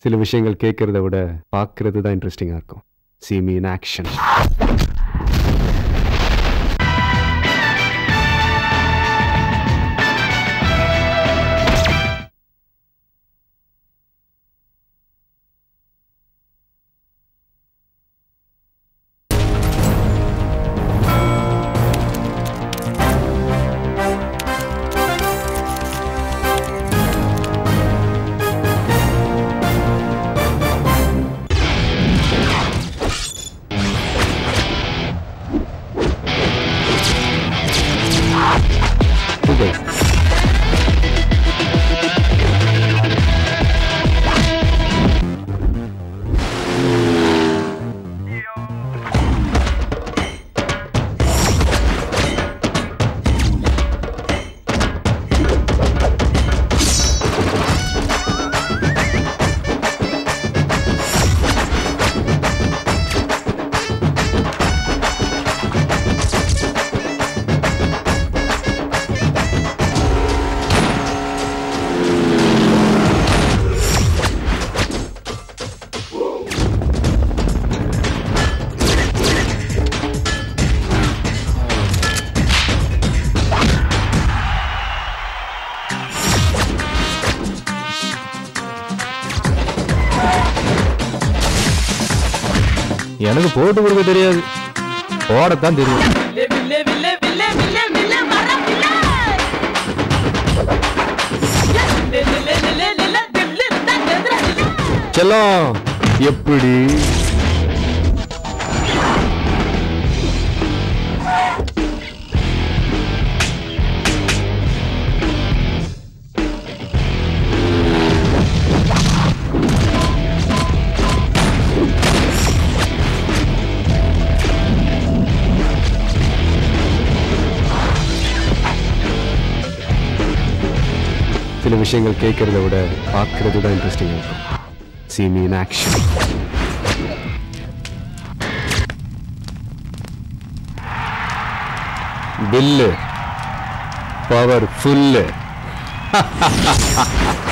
சில விஷயங்கள் கேட்கறத விட பார்க்கறது தான் இன்ட்ரெஸ்டிங்காக இருக்கும் see me in action Google. எனக்கு போட்டு கொடுக்க தெரியாது ஓடத்தான் தெரியும் வில்லே வில்லே வில்லே வில்லே வில்லே வில்லே வர வில்லே வில்லே வில்லே வில்லே வில்லே வில்லே தான் எதிரா வில்லே செல்லம் எப்படி சில விஷயங்கள் கேட்கறத விட பார்க்கறது தான் இன்ட்ரெஸ்டிங்காக இருக்கும் see me in action பில்லு பவர் ஃபுல்லு